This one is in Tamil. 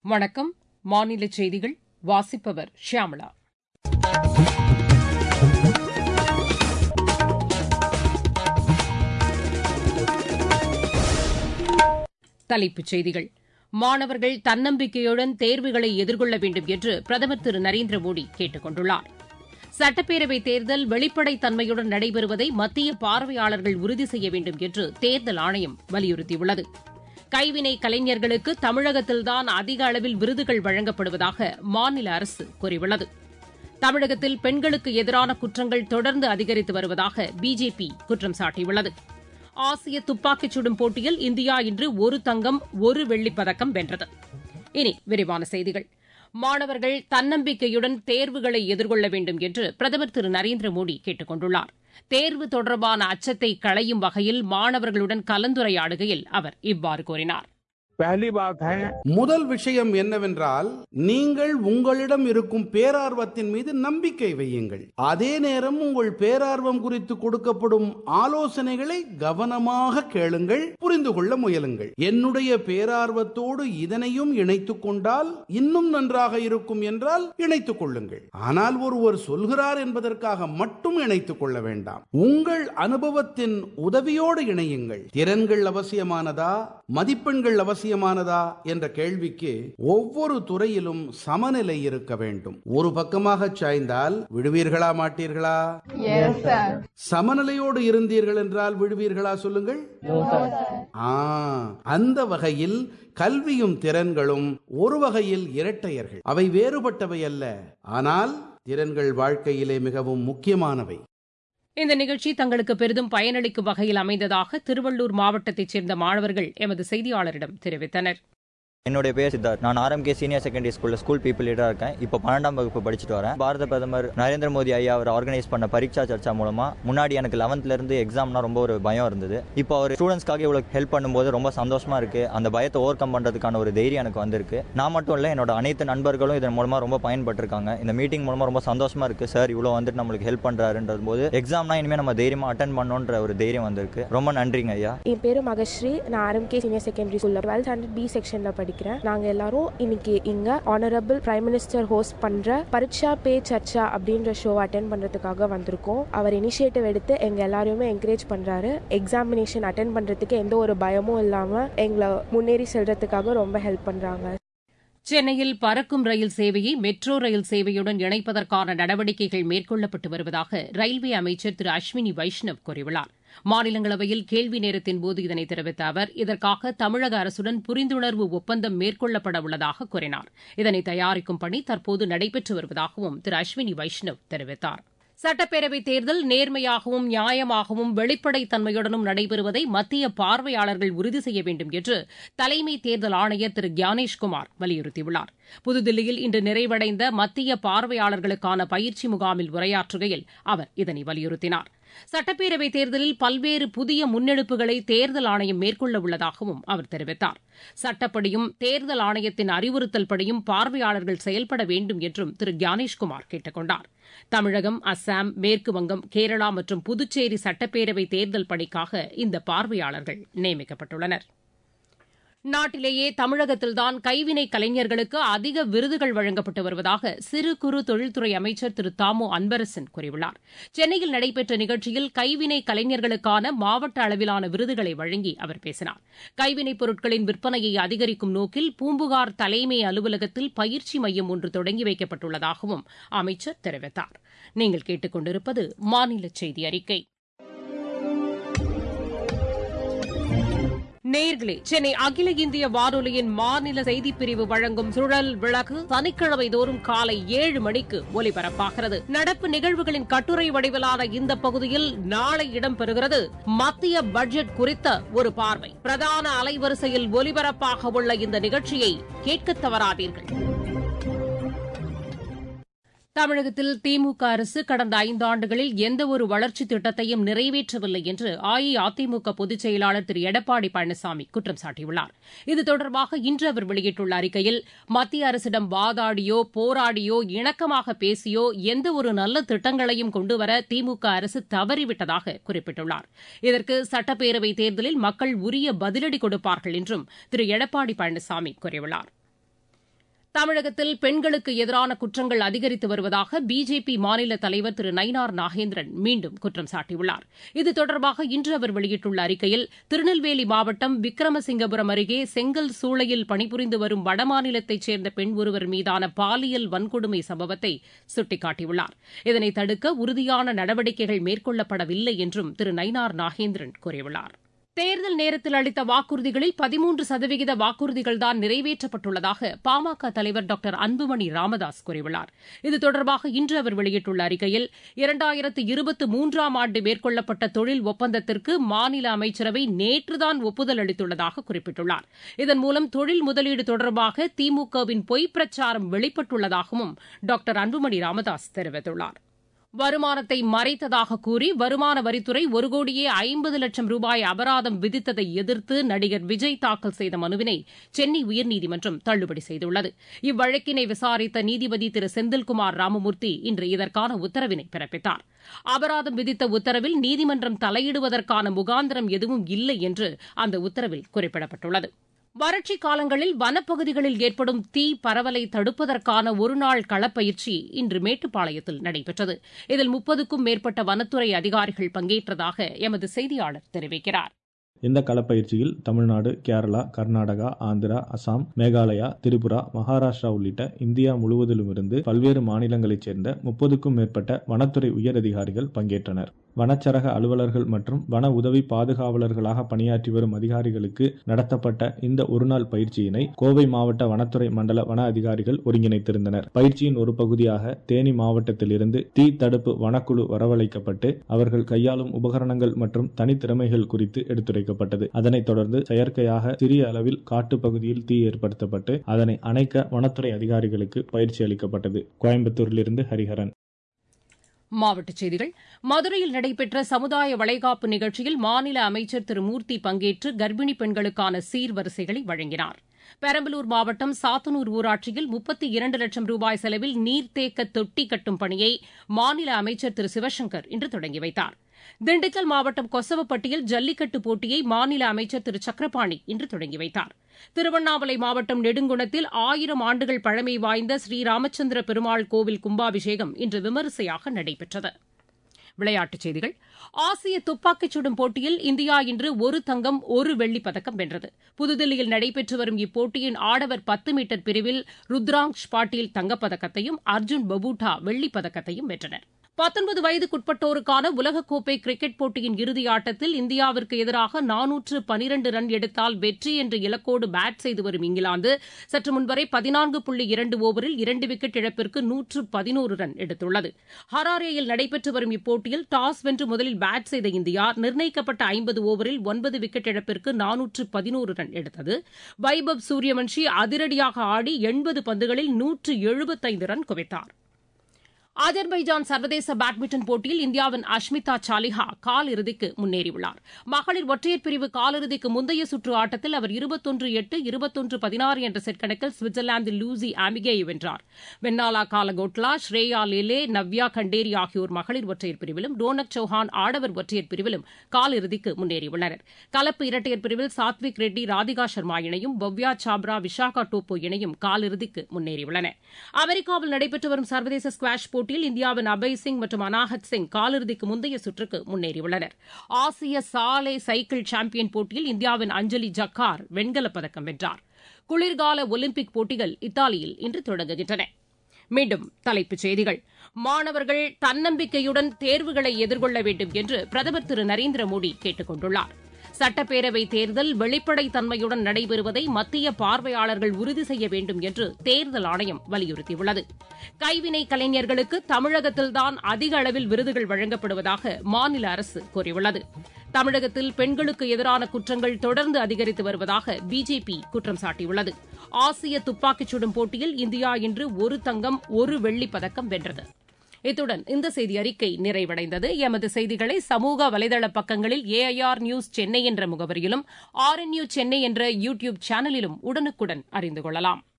வணக்கம் மாநில செய்திகள் வாசிப்பவர் ஷியாமளா தலைப்புச் செய்திகள் மாணவர்கள் தன்னம்பிக்கையுடன் தேர்வுகளை எதிர்கொள்ள வேண்டும் என்று பிரதமர் திரு நரேந்திர மோடி கேட்டுக் கொண்டுள்ளார் சட்டப்பேரவைத் தேர்தல் வெளிப்படைத் தன்மையுடன் நடைபெறுவதை மத்திய பார்வையாளர்கள் உறுதி செய்ய வேண்டும் என்று தேர்தல் ஆணையம் வலியுறுத்தியுள்ளது கைவினை கலைஞர்களுக்கு தமிழகத்தில்தான் அதிக அளவில் விருதுகள் வழங்கப்படுவதாக மாநில அரசு கூறியுள்ளது தமிழகத்தில் பெண்களுக்கு எதிரான குற்றங்கள் தொடர்ந்து அதிகரித்து வருவதாக பிஜேபி குற்றம் சாட்டியுள்ளது ஆசிய துப்பாக்கிச் சுடும் போட்டியில் இந்தியா இன்று ஒரு தங்கம் ஒரு வெள்ளிப் பதக்கம் வென்றது இனி விரிவான செய்திகள் மாணவர்கள் தன்னம்பிக்கையுடன் தேர்வுகளை எதிர்கொள்ள வேண்டும் என்று பிரதமர் திரு நரேந்திர மோடி கேட்டுக் கொண்டுள்ளார் தேர்வு தொடர்பான அச்சத்தை களையும் வகையில் மாணவர்களுடன் கலந்துரையாடுகையில் அவர் இவ்வாறு கூறினார் पहली बात है முதல் விஷயம் என்னவென்றால் நீங்கள் உங்களிடம் இருக்கும் பேரார்வத்தின் மீது நம்பிக்கை வையுங்கள் அதே நேரம் உங்கள் பேரார்வம் குறித்து கொடுக்கப்படும் ஆலோசனைகளை கவனமாக கேளுங்கள் புரிந்து கொள்ள முயலுங்கள் என்னுடைய பேரார்வத்தோடு இதனையும் இணைத்துக் கொண்டால் இன்னும் நன்றாக இருக்கும் என்றால் இணைத்துக் கொள்ளுங்கள் ஆனால் ஒருவர் சொல்கிறார் என்பதற்காக மட்டும் இணைத்துக் கொள்ள வேண்டாம் உங்கள் அனுபவத்தின் உதவியோடு இணையுங்கள் திறன்கள் அவசியமானதா மதிப்பெண்கள் அவசியம் அவசியமானதா என்ற கேள்விக்கு ஒவ்வொரு துறையிலும் சமநிலை இருக்க வேண்டும் ஒரு பக்கமாக சாய்ந்தால் விடுவீர்களா மாட்டீர்களா சமநிலையோடு இருந்தீர்கள் என்றால் விடுவீர்களா சொல்லுங்கள் ஆ அந்த வகையில் கல்வியும் திறன்களும் ஒரு வகையில் இரட்டையர்கள் அவை வேறுபட்டவை அல்ல ஆனால் திறன்கள் வாழ்க்கையிலே மிகவும் முக்கியமானவை இந்த நிகழ்ச்சி தங்களுக்கு பெரிதும் பயனளிக்கும் வகையில் அமைந்ததாக திருவள்ளூர் மாவட்டத்தைச் சேர்ந்த மாணவர்கள் எமது செய்தியாளரிடம் தெரிவித்தனர் என்னுடைய பேர் சித்தார்த் நான் ஆர்எம்கே சீனியர் செகண்டரி ஸ்கூலில் ஸ்கூல் பீப்புள் லீடராக இருக்கேன் இப்போ பன்னெண்டாம் வகுப்பு படிச்சுட்டு வரேன் பாரத பிரதமர் நரேந்திர மோடி ஐயா அவர் ஆர்கனைஸ் பண்ண பரீட்சா சர்ச்சா மூலமா முன்னாடி எனக்கு லெவன்த்ல இருந்து எக்ஸாம்னா ரொம்ப ஒரு பயம் இருந்தது இப்போ அவர் ஸ்டூடெண்ட்ஸ்க்காக இவ்வளோ ஹெல்ப் பண்ணும்போது ரொம்ப சந்தோஷமா இருக்கு அந்த பயத்தை ஓவர் கம் பண்றதுக்கான ஒரு தைரியம் எனக்கு வந்திருக்கு நான் மட்டும் இல்லை என்னோட அனைத்து நண்பர்களும் இதன் மூலமா ரொம்ப பயன்பட்டிருக்காங்க இந்த மீட்டிங் மூலமா ரொம்ப சந்தோஷமா இருக்கு சார் இவ்வளோ வந்துட்டு நம்மளுக்கு ஹெல்ப் பண்றாருன்றது போது எக்ஸாம்னா இனிமேல் நம்ம தைரியமா அட்டன் பண்ணோன்ற ஒரு தைரியம் வந்திருக்கு ரொம்ப நன்றிங்க ஐயா என் பேரு மகஸ்ரீ நான் ஆர்எம்கே சீனியர் செகண்டரி ஸ்கூல்ல டுவெல்த் ஸ்டாண்டர்ட் பி செக்ஷன்ல படிக்கிறேன் நாங்க எல்லாரும் இன்னைக்கு இங்க ஆனரபிள் பிரைம் மினிஸ்டர் ஹோஸ்ட் பண்ற பரீட்சா பே சர்ச்சா அப்படின்ற ஷோ அட்டன் பண்றதுக்காக வந்திருக்கோம் அவர் இனிஷியேட்டிவ் எடுத்து எங்க எல்லாரையுமே என்கரேஜ் பண்றாரு எக்ஸாமினேஷன் அட்டன் பண்றதுக்கு எந்த ஒரு பயமும் இல்லாம எங்களை முன்னேறி செல்றதுக்காக ரொம்ப ஹெல்ப் பண்றாங்க சென்னையில் பறக்கும் ரயில் சேவையை மெட்ரோ ரயில் சேவையுடன் இணைப்பதற்கான நடவடிக்கைகள் மேற்கொள்ளப்பட்டு வருவதாக ரயில்வே அமைச்சர் திரு அஸ்வினி வைஷ்ணவ் கூறியுள்ளார் மாநிலங்களவையில் கேள்வி நேரத்தின் போது இதனை தெரிவித்த அவர் இதற்காக தமிழக அரசுடன் புரிந்துணர்வு ஒப்பந்தம் மேற்கொள்ளப்பட உள்ளதாக கூறினார் இதனை தயாரிக்கும் பணி தற்போது நடைபெற்று வருவதாகவும் திரு அஸ்வினி வைஷ்ணவ் தெரிவித்தார் சட்டப்பேரவைத் தேர்தல் நேர்மையாகவும் நியாயமாகவும் வெளிப்படைத் தன்மையுடனும் நடைபெறுவதை மத்திய பார்வையாளர்கள் உறுதி செய்ய வேண்டும் என்று தலைமை தேர்தல் ஆணையர் திரு கியானேஷ்குமார் வலியுறுத்தியுள்ளார் புதுதில்லியில் இன்று நிறைவடைந்த மத்திய பார்வையாளர்களுக்கான பயிற்சி முகாமில் உரையாற்றுகையில் அவர் இதனை வலியுறுத்தினார் சட்டப்பேரவைத் தேர்தலில் பல்வேறு புதிய முன்னெடுப்புகளை தேர்தல் ஆணையம் மேற்கொள்ள உள்ளதாகவும் அவர் தெரிவித்தார் சட்டப்படியும் தேர்தல் ஆணையத்தின் அறிவுறுத்தல் படியும் பார்வையாளர்கள் செயல்பட வேண்டும் என்றும் திரு கியானேஷ்குமார் கேட்டுக் கொண்டார் தமிழகம் அஸ்ஸாம் மேற்குவங்கம் கேரளா மற்றும் புதுச்சேரி சட்டப்பேரவை தேர்தல் பணிக்காக இந்த பார்வையாளர்கள் நியமிக்கப்பட்டுள்ளனா் நாட்டிலேயே தமிழகத்தில்தான் கைவினை கலைஞர்களுக்கு அதிக விருதுகள் வழங்கப்பட்டு வருவதாக சிறு குறு தொழில்துறை அமைச்சர் திரு தாமோ அன்பரசன் கூறியுள்ளார் சென்னையில் நடைபெற்ற நிகழ்ச்சியில் கைவினை கலைஞர்களுக்கான மாவட்ட அளவிலான விருதுகளை வழங்கி அவர் பேசினார் கைவினைப் பொருட்களின் விற்பனையை அதிகரிக்கும் நோக்கில் பூம்புகார் தலைமை அலுவலகத்தில் பயிற்சி மையம் ஒன்று தொடங்கி வைக்கப்பட்டுள்ளதாகவும் அமைச்சர் தெரிவித்தார் நீங்கள் கேட்டுக் கொண்டிருப்பது மாநில செய்தி அறிக்கை நேர்களே சென்னை அகில இந்திய வானொலியின் மாநில செய்திப்பிரிவு வழங்கும் சுழல் விளக்கு சனிக்கிழமை தோறும் காலை ஏழு மணிக்கு ஒலிபரப்பாகிறது நடப்பு நிகழ்வுகளின் கட்டுரை வடிவிலான இந்த பகுதியில் நாளை இடம்பெறுகிறது மத்திய பட்ஜெட் குறித்த ஒரு பார்வை பிரதான அலைவரிசையில் ஒலிபரப்பாக உள்ள இந்த நிகழ்ச்சியை கேட்க தவறாதீர்கள் தமிழகத்தில் திமுக அரசு கடந்த ஐந்தாண்டுகளில் எந்தவொரு வளர்ச்சித் திட்டத்தையும் நிறைவேற்றவில்லை என்று அஇஅதிமுக பொதுச் செயலாளர் திரு எடப்பாடி பழனிசாமி குற்றம் சாட்டியுள்ளார் இது தொடர்பாக இன்று அவர் வெளியிட்டுள்ள அறிக்கையில் மத்திய அரசிடம் வாதாடியோ போராடியோ இணக்கமாக பேசியோ எந்தவொரு நல்ல திட்டங்களையும் கொண்டுவர திமுக அரசு தவறிவிட்டதாக குறிப்பிட்டுள்ளார் இதற்கு சட்டப்பேரவைத் தேர்தலில் மக்கள் உரிய பதிலடி கொடுப்பார்கள் என்றும் திரு எடப்பாடி பழனிசாமி கூறியுள்ளார் தமிழகத்தில் பெண்களுக்கு எதிரான குற்றங்கள் அதிகரித்து வருவதாக பிஜேபி மாநில தலைவர் திரு நயினார் நாகேந்திரன் மீண்டும் குற்றம் சாட்டியுள்ளார் இது தொடர்பாக இன்று அவர் வெளியிட்டுள்ள அறிக்கையில் திருநெல்வேலி மாவட்டம் விக்ரமசிங்கபுரம் அருகே செங்கல் சூளையில் பணிபுரிந்து வரும் வடமாநிலத்தைச் சேர்ந்த பெண் ஒருவர் மீதான பாலியல் வன்கொடுமை சம்பவத்தை சுட்டிக்காட்டியுள்ளார் இதனை தடுக்க உறுதியான நடவடிக்கைகள் மேற்கொள்ளப்படவில்லை என்றும் திரு நயினார் நாகேந்திரன் கூறியுள்ளார் தேர்தல் நேரத்தில் அளித்த வாக்குறுதிகளில் பதிமூன்று சதவிகித வாக்குறுதிகள்தான் நிறைவேற்றப்பட்டுள்ளதாக பாமக தலைவர் டாக்டர் அன்புமணி ராமதாஸ் கூறியுள்ளார் இது தொடர்பாக இன்று அவர் வெளியிட்டுள்ள அறிக்கையில் இரண்டாயிரத்து இருபத்தி மூன்றாம் ஆண்டு மேற்கொள்ளப்பட்ட தொழில் ஒப்பந்தத்திற்கு மாநில அமைச்சரவை நேற்றுதான் ஒப்புதல் அளித்துள்ளதாக குறிப்பிட்டுள்ளார் இதன் மூலம் தொழில் முதலீடு தொடர்பாக திமுகவின் பொய் பிரச்சாரம் வெளிப்பட்டுள்ளதாகவும் டாக்டர் அன்புமணி ராமதாஸ் தெரிவித்துள்ளார் வருமானத்தை மறைத்ததாக கூறி வருமான வரித்துறை ஒரு கோடியே ஐம்பது லட்சம் ரூபாய் அபராதம் விதித்ததை எதிர்த்து நடிகர் விஜய் தாக்கல் செய்த மனுவினை சென்னை உயர்நீதிமன்றம் தள்ளுபடி செய்துள்ளது இவ்வழக்கினை விசாரித்த நீதிபதி திரு செந்தில்குமார் ராமமூர்த்தி இன்று இதற்கான உத்தரவினை பிறப்பித்தார் அபராதம் விதித்த உத்தரவில் நீதிமன்றம் தலையிடுவதற்கான முகாந்திரம் எதுவும் இல்லை என்று அந்த உத்தரவில் குறிப்பிடப்பட்டுள்ளது வறட்சி காலங்களில் வனப்பகுதிகளில் ஏற்படும் தீ பரவலை தடுப்பதற்கான ஒருநாள் களப்பயிற்சி இன்று மேட்டுப்பாளையத்தில் நடைபெற்றது இதில் முப்பதுக்கும் மேற்பட்ட வனத்துறை அதிகாரிகள் பங்கேற்றதாக எமது செய்தியாளர் தெரிவிக்கிறார் இந்த களப்பயிற்சியில் தமிழ்நாடு கேரளா கர்நாடகா ஆந்திரா அசாம் மேகாலயா திரிபுரா மகாராஷ்டிரா உள்ளிட்ட இந்தியா முழுவதிலுமிருந்து பல்வேறு மாநிலங்களைச் சேர்ந்த முப்பதுக்கும் மேற்பட்ட வனத்துறை உயரதிகாரிகள் பங்கேற்றனர் வனச்சரக அலுவலர்கள் மற்றும் வன உதவி பாதுகாவலர்களாக பணியாற்றி வரும் அதிகாரிகளுக்கு நடத்தப்பட்ட இந்த ஒருநாள் பயிற்சியினை கோவை மாவட்ட வனத்துறை மண்டல வன அதிகாரிகள் ஒருங்கிணைத்திருந்தனர் பயிற்சியின் ஒரு பகுதியாக தேனி மாவட்டத்திலிருந்து தீ தடுப்பு வனக்குழு வரவழைக்கப்பட்டு அவர்கள் கையாளும் உபகரணங்கள் மற்றும் தனித்திறமைகள் குறித்து எடுத்துரைக்கப்பட்டது அதனைத் தொடர்ந்து செயற்கையாக சிறிய அளவில் காட்டுப் பகுதியில் தீ ஏற்படுத்தப்பட்டு அதனை அணைக்க வனத்துறை அதிகாரிகளுக்கு பயிற்சி அளிக்கப்பட்டது கோயம்புத்தூரிலிருந்து ஹரிஹரன் மாவட்டச் செய்திகள் மதுரையில் நடைபெற்ற சமுதாய வளைகாப்பு நிகழ்ச்சியில் மாநில அமைச்சர் திரு மூர்த்தி பங்கேற்று கர்ப்பிணி பெண்களுக்கான சீர்வரிசைகளை வழங்கினார் பெரம்பலூர் மாவட்டம் சாத்தனூர் ஊராட்சியில் முப்பத்தி இரண்டு லட்சம் ரூபாய் செலவில் நீர்த்தேக்க தொட்டி கட்டும் பணியை மாநில அமைச்சர் திரு சிவசங்கர் இன்று தொடங்கி வைத்தார் திண்டுக்கல் மாவட்டம் கொசவப்பட்டியில் ஜல்லிக்கட்டு போட்டியை மாநில அமைச்சர் திரு சக்கரபாணி இன்று தொடங்கி வைத்தார் திருவண்ணாமலை மாவட்டம் நெடுங்குணத்தில் ஆயிரம் ஆண்டுகள் பழமை வாய்ந்த ஸ்ரீராமச்சந்திர பெருமாள் கோவில் கும்பாபிஷேகம் இன்று விமரிசையாக நடைபெற்றது விளையாட்டுச் செய்திகள் ஆசிய துப்பாக்கிச் சுடும் போட்டியில் இந்தியா இன்று ஒரு தங்கம் ஒரு வெள்ளிப் பதக்கம் வென்றது புதுதில்லியில் நடைபெற்று வரும் இப்போட்டியின் ஆடவர் பத்து மீட்டர் பிரிவில் ருத்ராங்ஷ் பாட்டீல் தங்கப்பதக்கத்தையும் அர்ஜுன் பபூட்டா வெள்ளிப் பதக்கத்தையும் வென்றனர் பத்தொன்பது வயதுக்குட்பட்டோருக்கான உலகக்கோப்பை கிரிக்கெட் போட்டியின் இறுதி ஆட்டத்தில் இந்தியாவிற்கு எதிராக நானூற்று பனிரண்டு ரன் எடுத்தால் வெற்றி என்ற இலக்கோடு பேட் செய்து வரும் இங்கிலாந்து சற்று முன்வரை பதினான்கு புள்ளி இரண்டு ஓவரில் இரண்டு விக்கெட் இழப்பிற்கு நூற்று பதினோரு ரன் எடுத்துள்ளது ஹராரேயில் நடைபெற்று வரும் இப்போட்டியில் டாஸ் வென்று முதலில் பேட் செய்த இந்தியா நிர்ணயிக்கப்பட்ட ஐம்பது ஓவரில் ஒன்பது விக்கெட் இழப்பிற்கு நானூற்று பதினோரு ரன் எடுத்தது வைபவ் சூரியவன்ஷி அதிரடியாக ஆடி எண்பது பந்துகளில் நூற்று எழுபத்தைந்து ரன் குவித்தார் அஜர்பைஜான் சர்வதேச பேட்மிண்டன் போட்டியில் இந்தியாவின் அஷ்மிதா சாலிஹா கால் இறுதிக்கு முன்னேறியுள்ளார் மகளிர் ஒற்றையர் பிரிவு காலிறுதிக்கு முந்தைய சுற்று ஆட்டத்தில் அவர் இருபத்தொன்று எட்டு இருபத்தொன்று பதினாறு என்ற செட் கணக்கில் சுவிட்சர்லாந்தின் லூசி ஆமிகேயை வென்றார் வென்னாலா காலகோட்லா ஸ்ரேயா லிலே நவ்யா கண்டேரி ஆகியோர் மகளிர் ஒற்றையர் பிரிவிலும் டோனக் சௌஹான் ஆடவர் ஒற்றையர் பிரிவிலும் காலிறுதிக்கு முன்னேறியுள்ளனர் கலப்பு இரட்டையர் பிரிவில் சாத்விக் ரெட்டி ராதிகா சர்மா இணையும் பவ்யா சாப்ரா விஷாகா டோப்போ இணையும் காலிறுதிக்கு முன்னேறியுள்ளன அமெரிக்காவில் நடைபெற்று வரும் சர்வதேச ஸ்குவாஷ் போட்டி போட்டியில் இந்தியாவின் அபய் சிங் மற்றும் அனாஹத் சிங் காலிறுதிக்கு முந்தைய சுற்றுக்கு முன்னேறியுள்ளனர் ஆசிய சாலை சைக்கிள் சாம்பியன் போட்டியில் இந்தியாவின் அஞ்சலி ஜக்கார் வெண்கலப் பதக்கம் வென்றார் குளிர்கால ஒலிம்பிக் போட்டிகள் இத்தாலியில் இன்று தொடங்குகின்றன மீண்டும் தலைப்புச் செய்திகள் மாணவர்கள் தன்னம்பிக்கையுடன் தேர்வுகளை எதிர்கொள்ள வேண்டும் என்று பிரதமர் திரு நரேந்திர மோடி கேட்டுக் கொண்டுள்ளார் சட்டப்பேரவை தேர்தல் வெளிப்படைத் தன்மையுடன் நடைபெறுவதை மத்திய பார்வையாளர்கள் உறுதி செய்ய வேண்டும் என்று தேர்தல் ஆணையம் வலியுறுத்தியுள்ளது கைவினை கலைஞர்களுக்கு தமிழகத்தில்தான் அதிக அளவில் விருதுகள் வழங்கப்படுவதாக மாநில அரசு கூறியுள்ளது தமிழகத்தில் பெண்களுக்கு எதிரான குற்றங்கள் தொடர்ந்து அதிகரித்து வருவதாக பிஜேபி குற்றம் சாட்டியுள்ளது ஆசிய துப்பாக்கிச் சுடும் போட்டியில் இந்தியா இன்று ஒரு தங்கம் ஒரு வெள்ளிப் பதக்கம் வென்றது இத்துடன் இந்த செய்தி அறிக்கை நிறைவடைந்தது எமது செய்திகளை சமூக வலைதள பக்கங்களில் ஏஐஆர் நியூஸ் சென்னை என்ற முகவரியிலும் ஆர் என் சென்னை என்ற யூ டியூப் சேனலிலும் உடனுக்குடன் அறிந்து கொள்ளலாம்